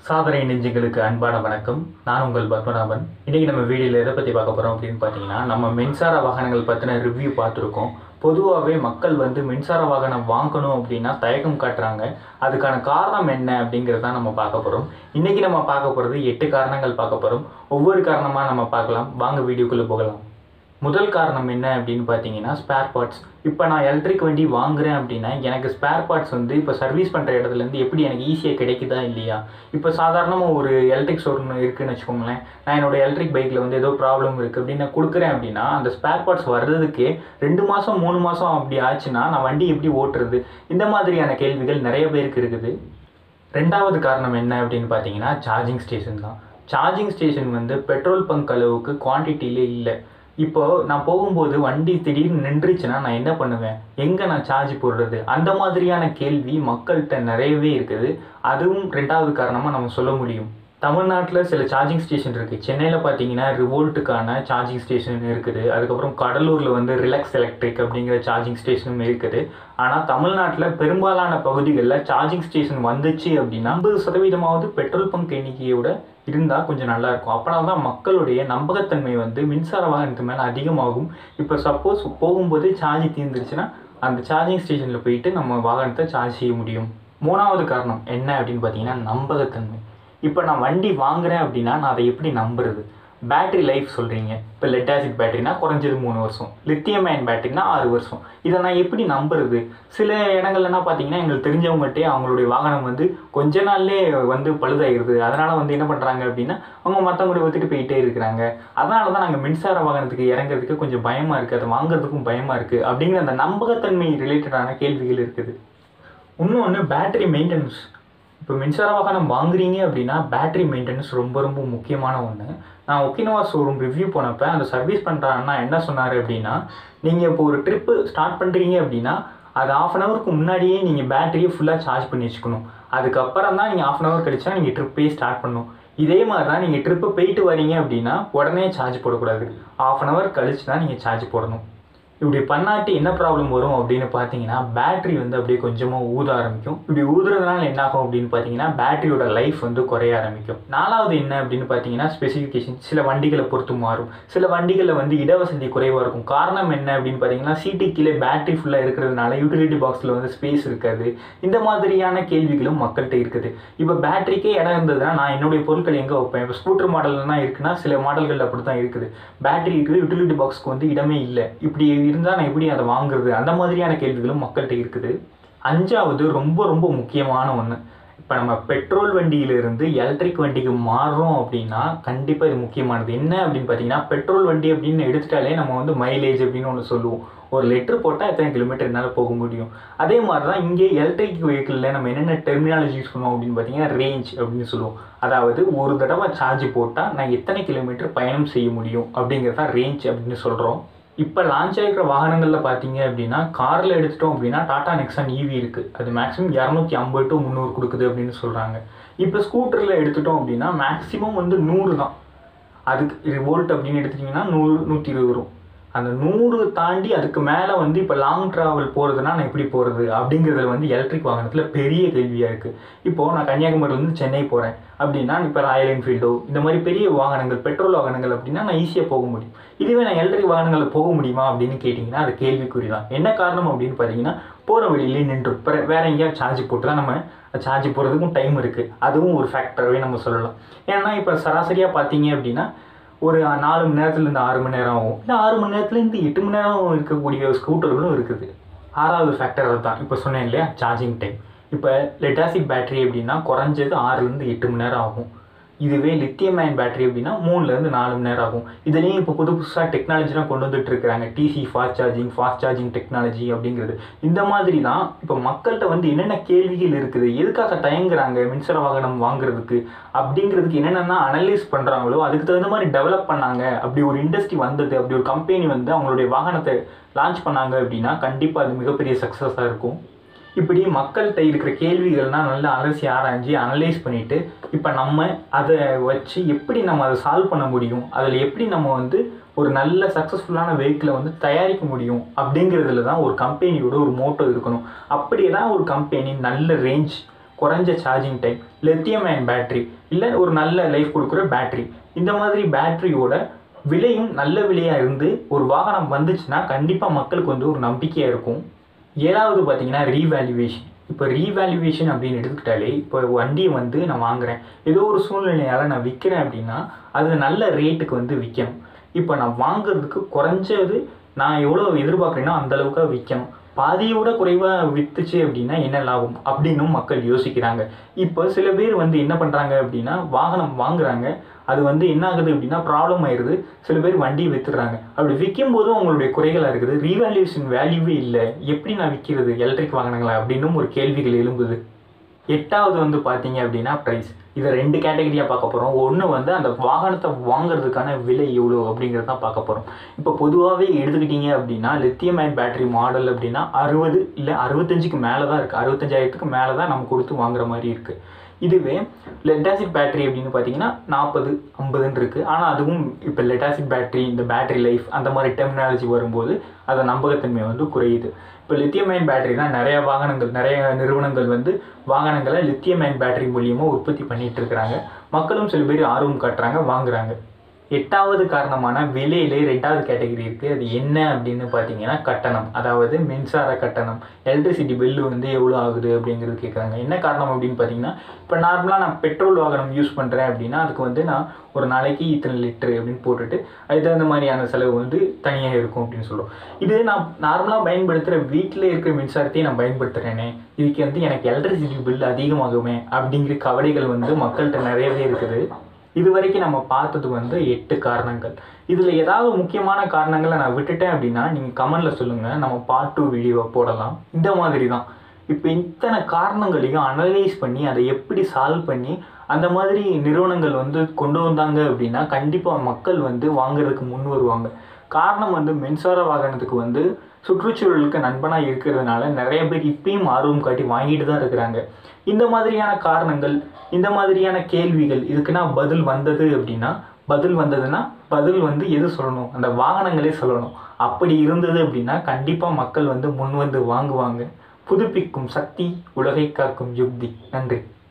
சாதனை நெஞ்சுகளுக்கு அன்பான வணக்கம் நான் உங்கள் பத்மநாபன் இன்றைக்கி நம்ம வீடியோவில் எதை பற்றி பார்க்க போகிறோம் அப்படின்னு பார்த்தீங்கன்னா நம்ம மின்சார வாகனங்கள் பற்றின ரிவ்யூ பார்த்துருக்கோம் பொதுவாகவே மக்கள் வந்து மின்சார வாகனம் வாங்கணும் அப்படின்னா தயக்கம் காட்டுறாங்க அதுக்கான காரணம் என்ன அப்படிங்கிறத நம்ம பார்க்க போகிறோம் இன்றைக்கி நம்ம பார்க்க போகிறது எட்டு காரணங்கள் பார்க்க போகிறோம் ஒவ்வொரு காரணமாக நம்ம பார்க்கலாம் வாங்க வீடியோக்குள்ளே போகலாம் முதல் காரணம் என்ன அப்படின்னு பார்த்தீங்கன்னா ஸ்பேர் பார்ட்ஸ் இப்போ நான் எலக்ட்ரிக் வண்டி வாங்குறேன் அப்படின்னா எனக்கு ஸ்பேர் பார்ட்ஸ் வந்து இப்போ சர்வீஸ் பண்ணுற இடத்துலேருந்து எப்படி எனக்கு ஈஸியாக கிடைக்குதா இல்லையா இப்போ சாதாரணமாக ஒரு எலக்ட்ரிக் ஷோரூம் இருக்குன்னு வச்சுக்கோங்களேன் நான் என்னோட எலக்ட்ரிக் பைக்கில் வந்து ஏதோ ப்ராப்ளம் இருக்குது அப்படின்னு நான் கொடுக்குறேன் அப்படின்னா அந்த ஸ்பேர் பார்ட்ஸ் வர்றதுக்கே ரெண்டு மாதம் மூணு மாதம் அப்படி ஆச்சுன்னா நான் வண்டி எப்படி ஓட்டுறது இந்த மாதிரியான கேள்விகள் நிறைய பேருக்கு இருக்குது ரெண்டாவது காரணம் என்ன அப்படின்னு பார்த்தீங்கன்னா சார்ஜிங் ஸ்டேஷன் தான் சார்ஜிங் ஸ்டேஷன் வந்து பெட்ரோல் பங்க் அளவுக்கு குவான்டிட்டியிலே இல்லை இப்போ நான் போகும்போது வண்டி திடீர்னு நின்றுச்சுன்னா நான் என்ன பண்ணுவேன் எங்கே நான் சார்ஜ் போடுறது அந்த மாதிரியான கேள்வி மக்கள்கிட்ட நிறையவே இருக்குது அதுவும் ரெண்டாவது காரணமாக நம்ம சொல்ல முடியும் தமிழ்நாட்டில் சில சார்ஜிங் ஸ்டேஷன் இருக்குது சென்னையில் பார்த்தீங்கன்னா ரிவோல்ட்டுக்கான சார்ஜிங் ஸ்டேஷன் இருக்குது அதுக்கப்புறம் கடலூரில் வந்து ரிலாக்ஸ் எலக்ட்ரிக் அப்படிங்கிற சார்ஜிங் ஸ்டேஷனும் இருக்குது ஆனால் தமிழ்நாட்டில் பெரும்பாலான பகுதிகளில் சார்ஜிங் ஸ்டேஷன் வந்துச்சு அப்படின்னா ஐம்பது சதவீதமாவது பெட்ரோல் பங்க் எண்ணிக்கையோட இருந்தால் கொஞ்சம் நல்லாயிருக்கும் அப்போனா தான் மக்களுடைய நம்பகத்தன்மை வந்து மின்சார வாகனத்து மேலே அதிகமாகும் இப்போ சப்போஸ் போகும்போதே சார்ஜ் தீர்ந்துருச்சுன்னா அந்த சார்ஜிங் ஸ்டேஷனில் போயிட்டு நம்ம வாகனத்தை சார்ஜ் செய்ய முடியும் மூணாவது காரணம் என்ன அப்படின்னு பார்த்தீங்கன்னா நம்பகத்தன்மை இப்போ நான் வண்டி வாங்குறேன் அப்படின்னா நான் அதை எப்படி நம்புறது பேட்டரி லைஃப் சொல்கிறீங்க இப்போ லெட் ஆசிட் பேட்டரினா குறைஞ்சது மூணு வருஷம் லித்தியம் அயன் பேட்டரினா ஆறு வருஷம் இதை நான் எப்படி நம்புறது சில இடங்கள்லாம் பார்த்தீங்கன்னா எங்களுக்கு தெரிஞ்சவங்ககிட்டே அவங்களுடைய வாகனம் வந்து கொஞ்ச நாள்லே வந்து பழுதாகிடுது அதனால் வந்து என்ன பண்ணுறாங்க அப்படின்னா அவங்க மற்றவங்களுடைய ஒத்துட்டு போயிட்டே இருக்கிறாங்க அதனால தான் நாங்கள் மின்சார வாகனத்துக்கு இறங்குறதுக்கு கொஞ்சம் பயமாக இருக்குது அதை வாங்குறதுக்கும் பயமாக இருக்குது அப்படிங்கிற அந்த நம்பகத்தன்மை ரிலேட்டடான கேள்விகள் இருக்குது இன்னொன்று பேட்டரி மெயின்டெனன்ஸ் இப்போ மின்சார வாகனம் வாங்குறீங்க அப்படின்னா பேட்டரி மெயின்டெனன்ஸ் ரொம்ப ரொம்ப முக்கியமான ஒன்று நான் ஒக்கினவா ஷோரூம் ரிவ்யூ போனப்போ அந்த சர்வீஸ் பண்ணுற அண்ணா என்ன சொன்னார் அப்படின்னா நீங்கள் இப்போ ஒரு ட்ரிப்பு ஸ்டார்ட் பண்ணுறீங்க அப்படின்னா அது ஆஃப் அன் ஹவருக்கு முன்னாடியே நீங்கள் பேட்டரியை ஃபுல்லாக சார்ஜ் பண்ணி வச்சுக்கணும் அதுக்கப்புறம் தான் நீங்கள் ஆஃப் அன் ஹவர் கழிச்சா நீங்கள் ட்ரிப்பே ஸ்டார்ட் பண்ணணும் இதே மாதிரி தான் நீங்கள் ட்ரிப்பு போயிட்டு வரீங்க அப்படின்னா உடனே சார்ஜ் போடக்கூடாது ஆஃப் அன் ஹவர் கழிச்சு தான் நீங்கள் சார்ஜ் போடணும் இப்படி பண்ணாட்டி என்ன ப்ராப்ளம் வரும் அப்படின்னு பார்த்தீங்கன்னா பேட்டரி வந்து அப்படியே கொஞ்சமாக ஊத ஆரம்பிக்கும் இப்படி ஊதுறதுனால என்ன ஆகும் அப்படின்னு பார்த்தீங்கன்னா பேட்டரியோட லைஃப் வந்து குறைய ஆரம்பிக்கும் நாலாவது என்ன அப்படின்னு பார்த்தீங்கன்னா ஸ்பெசிஃபிகேஷன் சில வண்டிகளை பொறுத்து மாறும் சில வண்டிகளில் வந்து இடவசதி குறைவாக இருக்கும் காரணம் என்ன அப்படின்னு பார்த்தீங்கன்னா சீட்டு கீழே பேட்டரி ஃபுல்லாக இருக்கிறதுனால யூட்டிலிட்டி பாக்ஸில் வந்து ஸ்பேஸ் இருக்காது இந்த மாதிரியான கேள்விகளும் மக்கள்கிட்ட இருக்குது இப்போ பேட்டரிக்கே இடம் இருந்ததுன்னா நான் என்னுடைய பொருட்கள் எங்கே வைப்பேன் இப்போ ஸ்கூட்டர் மாடல்லாம் இருக்குன்னா சில மாடல்கள் அப்படி தான் இருக்குது பேட்டரி இருக்குது யூட்டிலிட்டி பாக்ஸ்க்கு வந்து இடமே இல்லை இப்படி இருந்தால் நான் எப்படி அதை வாங்குறது அந்த மாதிரியான கேள்விகளும் மக்கள்கிட்ட இருக்குது அஞ்சாவது ரொம்ப ரொம்ப முக்கியமான ஒன்று இப்போ நம்ம பெட்ரோல் வண்டியிலிருந்து எலக்ட்ரிக் வண்டிக்கு மாறுறோம் அப்படின்னா கண்டிப்பாக இது முக்கியமானது என்ன அப்படின்னு பார்த்தீங்கன்னா பெட்ரோல் வண்டி அப்படின்னு எடுத்துட்டாலே நம்ம வந்து மைலேஜ் அப்படின்னு ஒன்று சொல்லுவோம் ஒரு லிட்டர் போட்டால் எத்தனை கிலோமீட்டர் என்னால் போக முடியும் அதே மாதிரி தான் இங்கே எலக்ட்ரிக் வெஹிக்கிளில் நம்ம என்னென்ன டெர்மினாலஜி யூஸ் பண்ணுவோம் அப்படின்னு பார்த்தீங்கன்னா ரேஞ்ச் அப்படின்னு சொல்லுவோம் அதாவது ஒரு தடவை சார்ஜ் போட்டால் நான் எத்தனை கிலோமீட்டர் பயணம் செய்ய முடியும் அப்படிங்கிறது தான் ரேஞ்ச் அப்படின்னு சொல்கிறோம் இப்போ லான்ச் ஆகிருக்கிற வாகனங்களில் பார்த்தீங்க அப்படின்னா காரில் எடுத்துட்டோம் அப்படின்னா டாடா நெக்ஸான் ஈவி இருக்குது அது மேக்ஸிமம் இரநூத்தி ஐம்பது டு முந்நூறு கொடுக்குது அப்படின்னு சொல்கிறாங்க இப்போ ஸ்கூட்டரில் எடுத்துட்டோம் அப்படின்னா மேக்ஸிமம் வந்து நூறு தான் அதுக்கு வோல்ட் அப்படின்னு எடுத்துட்டிங்கன்னா நூறு நூற்றி இருபது வரும் அந்த நூறு தாண்டி அதுக்கு மேலே வந்து இப்போ லாங் ட்ராவல் போகிறதுனா நான் எப்படி போகிறது அப்படிங்கிறதுல வந்து எலக்ட்ரிக் வாகனத்தில் பெரிய கேள்வியாக இருக்குது இப்போது நான் கன்னியாகுமரியிலேருந்து சென்னை போகிறேன் அப்படின்னா இப்போ ராயல் என்ஃபீல்டோ இந்த மாதிரி பெரிய வாகனங்கள் பெட்ரோல் வாகனங்கள் அப்படின்னா நான் ஈஸியாக போக முடியும் இதுவே நான் எலக்ட்ரிக் வாகனங்களில் போக முடியுமா அப்படின்னு கேட்டிங்கன்னா அது கேள்விக்குறி தான் என்ன காரணம் அப்படின்னு பார்த்தீங்கன்னா போகிற வழியிலே நின்று இப்போ வேறு எங்கேயாவது சார்ஜ் போட்டு தான் நம்ம சார்ஜ் போகிறதுக்கும் டைம் இருக்குது அதுவும் ஒரு ஃபேக்டராகவே நம்ம சொல்லலாம் ஏன்னா இப்போ சராசரியாக பார்த்தீங்க அப்படின்னா ஒரு நாலு மணி நேரத்துலேருந்து ஆறு மணி நேரம் ஆகும் இல்லை ஆறு மணி நேரத்துலேருந்து எட்டு மணி நேரம் இருக்கக்கூடிய ஸ்கூட்டர்களும் இருக்குது ஆறாவது ஃபேக்டர் அதுதான் இப்போ சொன்னேன் இல்லையா சார்ஜிங் டைம் இப்போ லெட்டாசிக் பேட்டரி அப்படின்னா குறைஞ்சது ஆறுலேருந்து எட்டு மணி நேரம் ஆகும் இதுவே லித்தியம் அயன் பேட்டரி அப்படின்னா மூணுலேருந்து நாலு மணி நேரம் ஆகும் இதுலேயும் இப்போ புது புதுசாக டெக்னாலஜிலாம் கொண்டு வந்துட்டு இருக்கிறாங்க DC fast charging fast charging technology அப்படிங்கிறது இந்த மாதிரி தான் இப்போ மக்கள்கிட்ட வந்து என்னென்ன கேள்விகள் இருக்குது எதுக்காக தயங்குறாங்க மின்சார வாகனம் வாங்குறதுக்கு அப்படிங்கிறதுக்கு என்னென்னா அனலைஸ் பண்ணுறாங்களோ அதுக்கு தகுந்த மாதிரி டெவலப் பண்ணாங்க அப்படி ஒரு இண்டஸ்ட்ரி வந்தது அப்படி ஒரு கம்பெனி வந்து அவங்களுடைய வாகனத்தை லான்ச் பண்ணாங்க அப்படின்னா கண்டிப்பாக அது மிகப்பெரிய சக்ஸஸாக இருக்கும் இப்படி மக்கள்கிட்ட இருக்கிற கேள்விகள்லாம் நல்லா அலசி ஆராய்ஞ்சு அனலைஸ் பண்ணிவிட்டு இப்போ நம்ம அதை வச்சு எப்படி நம்ம அதை சால்வ் பண்ண முடியும் அதில் எப்படி நம்ம வந்து ஒரு நல்ல சக்ஸஸ்ஃபுல்லான வெஹிக்கிளை வந்து தயாரிக்க முடியும் அப்படிங்கிறதுல தான் ஒரு கம்பெனியோட ஒரு மோட்டோ இருக்கணும் அப்படியே தான் ஒரு கம்பெனி நல்ல ரேஞ்ச் குறைஞ்ச charging time lithium ion battery இல்லை ஒரு நல்ல லைஃப் கொடுக்குற பேட்டரி இந்த மாதிரி பேட்டரியோட விலையும் நல்ல விலையாக இருந்து ஒரு வாகனம் வந்துச்சுன்னா கண்டிப்பாக மக்களுக்கு வந்து ஒரு நம்பிக்கையாக இருக்கும் ஏழாவது பார்த்தீங்கன்னா ரீவேல்யூவேஷன் இப்போ ரீவேல்யூவேஷன் அப்படின்னு எடுத்துக்கிட்டாலே இப்போ வண்டியை வந்து நான் வாங்குறேன் ஏதோ ஒரு சூழ்நிலையால் நான் விற்கிறேன் அப்படின்னா அது நல்ல ரேட்டுக்கு வந்து விற்கணும் இப்போ நான் வாங்குறதுக்கு குறைஞ்சது நான் எவ்வளோ எதிர்பார்க்குறேனோ அந்த அளவுக்கு விற்கணும் பாதியோட குறைவாக விற்றுச்சு அப்படின்னா என்ன லாபம் அப்படின்னும் மக்கள் யோசிக்கிறாங்க இப்போ சில பேர் வந்து என்ன பண்ணுறாங்க அப்படின்னா வாகனம் வாங்குறாங்க அது வந்து என்ன ஆகுது அப்படின்னா ப்ராப்ளம் ஆயிடுது சில பேர் வண்டி வித்துடுறாங்க அப்படி விற்கும் போதும் அவங்களுடைய குறைகளாக இருக்குது ரீவேல்யூஷன் வேல்யூவே இல்லை எப்படி நான் விற்கிறது எலக்ட்ரிக் வாகனங்களா அப்படின்னும் ஒரு கேள்விகள் எழும்புது எட்டாவது வந்து பார்த்தீங்க அப்படின்னா ப்ரைஸ் இதை ரெண்டு கேட்டகரியாக பார்க்க போகிறோம் ஒன்று வந்து அந்த வாகனத்தை வாங்குறதுக்கான விலை எவ்வளோ அப்படிங்கிறது தான் பார்க்க போகிறோம் இப்போ பொதுவாகவே எடுத்துக்கிட்டீங்க அப்படின்னா லித்தியம் அயன் பேட்டரி மாடல் அப்படின்னா அறுபது இல்லை அறுபத்தஞ்சுக்கு மேலே தான் இருக்குது அறுபத்தஞ்சாயிரத்துக்கு மேலே தான் நம்ம கொடுத்து வாங்குற மாதிரி இருக்குது இதுவே லெட்டாசிட் பேட்டரி அப்படின்னு பார்த்தீங்கன்னா நாற்பது ஐம்பதுன்னு இருக்குது ஆனால் அதுவும் இப்போ லெட்டாசிட் பேட்டரி இந்த பேட்டரி லைஃப் அந்த மாதிரி டெக்னாலஜி வரும்போது அதை நம்பகத்தன்மை வந்து குறையுது இப்போ லித்தியம் அயன் பேட்டரி தான் நிறைய வாகனங்கள் நிறைய நிறுவனங்கள் வந்து வாகனங்களை லித்தியம் அயன் பேட்டரி மூலியமாக உற்பத்தி பண்ணிட்டு இருக்கிறாங்க மக்களும் சில பேர் ஆர்வம் காட்டுறாங்க வாங்குறாங்க எட்டாவது காரணமான விலையிலே ரெண்டாவது கேட்டகரி இருக்குது அது என்ன அப்படின்னு பார்த்தீங்கன்னா கட்டணம் அதாவது மின்சார கட்டணம் எலக்ட்ரிசிட்டி பில்லு வந்து எவ்வளோ ஆகுது அப்படிங்கிறது கேட்குறாங்க என்ன காரணம் அப்படின்னு பார்த்தீங்கன்னா இப்போ நார்மலாக நான் பெட்ரோல் வாகனம் யூஸ் பண்ணுறேன் அப்படின்னா அதுக்கு வந்து நான் ஒரு நாளைக்கு இத்தனை லிட்டரு அப்படின்னு போட்டுட்டு அது தகுந்த மாதிரியான செலவு வந்து தனியாக இருக்கும் அப்படின்னு சொல்லுவோம் இது நான் நார்மலாக பயன்படுத்துகிற வீட்டில் இருக்கிற மின்சாரத்தையும் நான் பயன்படுத்துகிறேனே இதுக்கு வந்து எனக்கு எலக்ட்ரிசிட்டி பில் அதிகமாகுமே அப்படிங்கிற கவலைகள் வந்து மக்கள்கிட்ட நிறையவே இருக்குது இது வரைக்கும் நம்ம பார்த்தது வந்து எட்டு காரணங்கள் இதில் ஏதாவது முக்கியமான காரணங்களை நான் விட்டுட்டேன் அப்படின்னா நீங்கள் கமெண்டில் சொல்லுங்கள் நம்ம பார்ட் டூ வீடியோவை போடலாம் இந்த மாதிரி தான் இப்போ இத்தனை காரணங்களையும் அனலைஸ் பண்ணி அதை எப்படி சால்வ் பண்ணி அந்த மாதிரி நிறுவனங்கள் வந்து கொண்டு வந்தாங்க அப்படின்னா கண்டிப்பாக மக்கள் வந்து வாங்குறதுக்கு முன் வருவாங்க காரணம் வந்து மின்சார வாகனத்துக்கு வந்து சுற்றுச்சூழலுக்கு நண்பனாக இருக்கிறதுனால நிறைய பேர் இப்பயும் ஆர்வம் காட்டி வாங்கிட்டு தான் இருக்கிறாங்க இந்த மாதிரியான காரணங்கள் இந்த மாதிரியான கேள்விகள் இதுக்குன்னா பதில் வந்தது அப்படின்னா பதில் வந்ததுன்னா பதில் வந்து எது சொல்லணும் அந்த வாகனங்களே சொல்லணும் அப்படி இருந்தது அப்படின்னா கண்டிப்பாக மக்கள் வந்து முன் வந்து வாங்குவாங்க புதுப்பிக்கும் சக்தி உலகை காக்கும் யுக்தி நன்றி